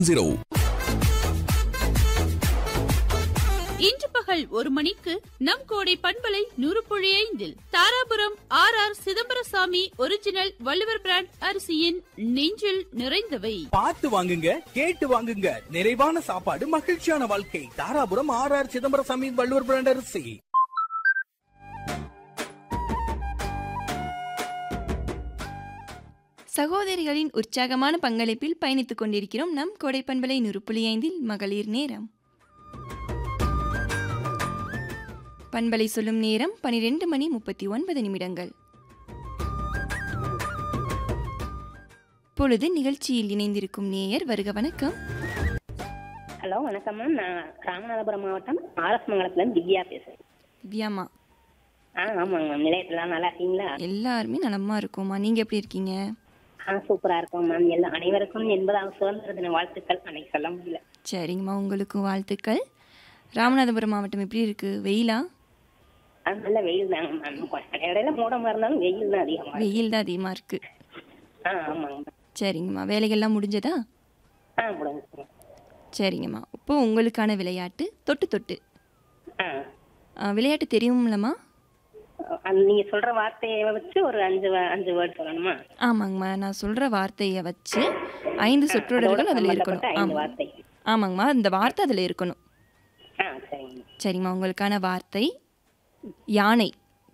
Zero இன்று பகல் ஒரு மணிக்கு நம் கோடை பண்பலை நூறு புள்ளி ஐந்தில் Dharapuram R R Chidambarasamy original Valluvar brand அரிசியின் நெஞ்சில் நிறைந்தவை பார்த்து வாங்குங்க கேட்டு வாங்குங்க நிறைவான சாப்பாடு மகிழ்ச்சியான வாழ்க்கை Dharapuram R R Chidambarasamy Valluvar brand அரிசி சகோதரிகளின் உற்சாகமான பங்களிப்பில் பயணித்துக் கொண்டிருக்கிறோம் நம் கோடை பண்பலை நுறுப்புள்ளி ஐந்தில் மகளிர் நேரம் பண்பலை சொல்லும் நேரம் பனிரெண்டு மணி முப்பத்தி ஒன்பது நிமிடங்கள் பொழுது நிகழ்ச்சியில் இணைந்திருக்கும் நேயர் வருக வணக்கம் ஹலோ வணக்கம் மேம் நான் ராமநாதபுரம் மாவட்டம் ஆர்எஸ் மங்கலத்துலேருந்து திவ்யா பேசுகிறேன் திவ்யாமா ஆ ஆமாங்க மேம் நிலையத்தில் நல்லா இருக்கீங்களா எல்லாருமே நலமா இருக்கோமா நீங்க எப்படி இருக்கீங்க ஆ சூப்பராக இருக்கோம் மேம் எல்லா அனைவருக்கும் எண்பதாவது சுதந்திர தின வாழ்த்துக்கள் அன்னைக்கு சொல்ல முடியல சரிங்கம்மா உங்களுக்கும் வாழ்த்துக்கள் ராமநாதபுரம் மாவட்டம் எப்படி இருக்கு வெயிலா அது நல்ல வெயில் தாங்க மேம் இடையில மூடமாக இருந்தாலும் வெயில் தான் அதிகமாக இருக்கு. வெயில் தான் அதிகமாக இருக்கு ஆ ஆமாங்க மேம் சரிங்கம்மா வேலைகள்லாம் முடிஞ்சதா ஆ முடிஞ்சு சரிங்கம்மா இப்போ உங்களுக்கான விளையாட்டு தொட்டு தொட்டு ஆ ஆ, விளையாட்டு தெரியும்லம்மா அந்த நீங்கள் சொல்கிற வார்த்தையை வச்சு ஒரு அஞ்சு வ- அஞ்சு வேர்ட் சொல்லணுமா ஆமாங்கம்மா நான் சொல்கிற வார்த்தையை வச்சு ஐந்து சொற்றொடர்கள் அதில் இருக்கணும் சம்பந்தப்பட்ட ஐந்து ஆமாம் வார்த்தை ஆமாங்கம்மா இந்த வார்த்தை அதில் இருக்கணும் ஆ சரிங்க சரிங்கம்மா உங்களுக்கான வார்த்தை யானை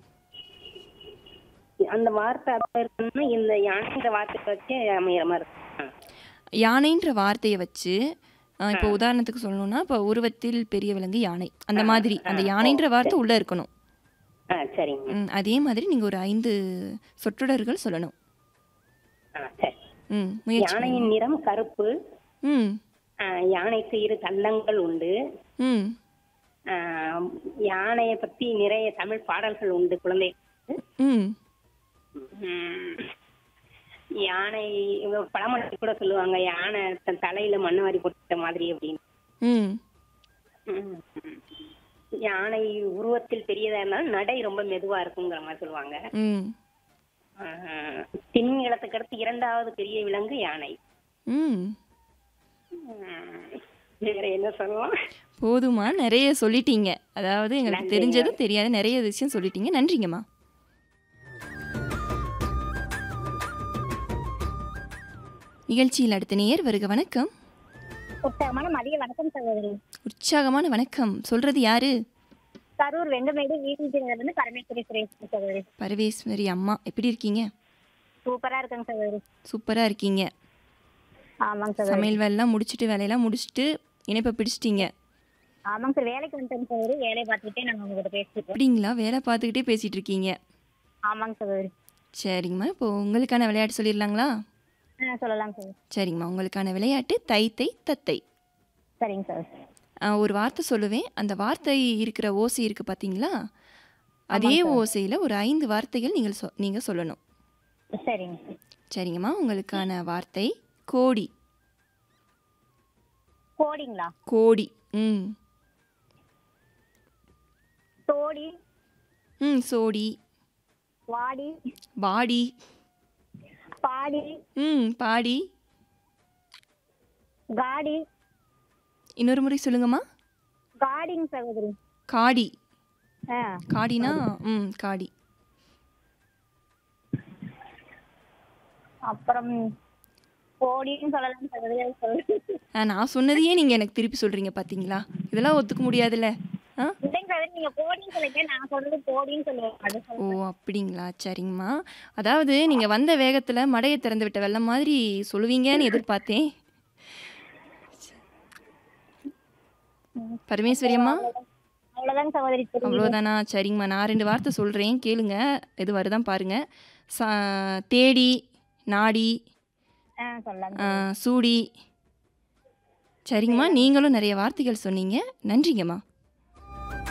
அந்த வார்த்தை அப்போ இருக்கணும்னா இந்த யானைன்ற வார்த்தை வச்சு அமையிற மாதிரி இருக்கும் ஆ யானைன்ற வார்த்தையை வச்சு ஆ, இப்போ உதாரணத்துக்கு சொல்லணும்னா இப்போ உருவத்தில் பெரிய விலங்கு யானை அந்த மாதிரி அந்த யானைன்ற வார்த்தை உள்ளே இருக்கணும் ஆ சரிங்க ம், அதே மாதிரி நீங்கள் ஒரு ஐந்து சொற்றொடர்கள் சொல்லணும் ஆ சரி ம் முயற்சி பண்ணுங்க. யானையின் நிறம் கருப்பு ம் ஆஹ் யானைக்கு இரு தந்தங்கள் உண்டு ம் ஆஹ் யானையை பத்தி நிறைய தமிழ் பாடல்கள் உண்டு குழந்தை ம் உம் யானை இவங்க பழமொழி கூட சொல்லுவாங்க யானை தன் தலையில மண்ணு வாரி போட்ட மாதிரி அப்படின்னு ம் உம். யானை உருவத்தில் பெரியதா இருந்தாலும் நடை ரொம்ப மெதுவா இருக்குங்கிற மாதிரி சொல்லுவாங்க ம் ஆஹ் திமிங்கலத்துக்கு அடுத்து இரண்டாவது பெரிய விலங்கு யானை ம் உம். வேற என்ன சொல்லலாம் போதுமா நிறைய சொல்லிட்டீங்க அதாவது எங்களுக்கு நன்றிங்க. தெரிஞ்சது தெரியாத நிறைய விஷயம் சொல்லிட்டீங்க நன்றிங்கம்மா நிகழ்ச்சியில் அடுத்த நேயர் வருக வணக்கம் உற்சாகமான மதிய வணக்கம் சகோதரி உற்சாகமான வணக்கம் சொல்றது யாரு கரூர் வெங்கமேடு வீட்டில் இருந்து பரமேஸ்வரி சுரேஷ் சகோதரி பரவேஸ்வரி அம்மா எப்படி இருக்கீங்க சூப்பரா இருக்குங்க சகோதரி சூப்பரா இருக்கீங்க ஆமாங்க சகோதரி சமையல் வேலைலாம் முடிச்சிட்டு வேலையெல்லாம் முடிச்சிட்டு இணைப்பை பிடிச்சிட்டீங்க ஆமாங்க சார் வேலைக்கு வந்துட்டேங்க சகோதரி வேலையை பார்த்துக்கிட்டே நாங்கள் உங்ககிட்ட பேசிட்டு அப்படிங்களா வேலை பார்த்துக்கிட்டே பேசிட்டு இருக்கீங்க ஆமாங்க சகோதரி சரிங்கம்மா இப்போ உங்களுக்கான விளையாட்டு சொல்லிடலாங்களா ஆ சொல்லலாம் சார் சரிங்கம்மா உங்களுக்கான விளையாட்டு தைத்தை தத்தை சரிங்க சார் ஆ, ஒரு வார்த்தை சொல்லுவேன் அந்த வார்த்தை இருக்கிற ஓசை இருக்கு பார்த்தீங்களா அதே ஓசையில் ஒரு ஐந்து வார்த்தைகள் நீங்கள் சொ நீங்கள் சொல்லணும் சரிங்க சரிங்கம்மா உங்களுக்கான வார்த்தை கோடி கோடிங்களா கோடி ம் தோடி ம் சோடி வாடி பாடி பாடி ம் பாடி காடி இன்னொரு முறை சொல்லுங்கம்மா காடிங்க சகோதரி காடி ஆ காடினா ம் காடி அப்புறம் கோடின்னு சொல்லலாம் சகோதரி அது சொல்லு ஆ, நான் சொன்னதையே நீங்கள் எனக்கு திருப்பி சொல்கிறீங்க பார்த்தீங்களா இதெல்லாம் ஒத்துக்க முடியாதுல்ல ஆ இல்லைங்க சகோதரி நீங்க கோடின்னு சொல்லுங்க நான் சொல்றது கோடின்னு சொல்லுவேன் அது ஓ சொல்லுங்க அப்படிங்களா சரிங்கம்மா அதாவது நீங்கள் வந்த வேகத்தில் மடையை திறந்து விட்ட வெள்ளம் மாதிரி சொல்லுவீங்கன்னு எதிர்பார்த்தேன் பரமேஸ்வரி அம்மா அவ்வளவுதாங்க சகோதரி தெரியும் அவ்வளோதானா சரிங்கம்மா நான் ரெண்டு வார்த்தை சொல்கிறேன் கேளுங்க எது வருதான் பாருங்கள் சா தேடி நாடி ஆ சொல்லலாம் ஆ, சூடி சரிங்கம்மா நீங்களும் நிறைய வார்த்தைகள் சொன்னீங்க நன்றிங்கம்மா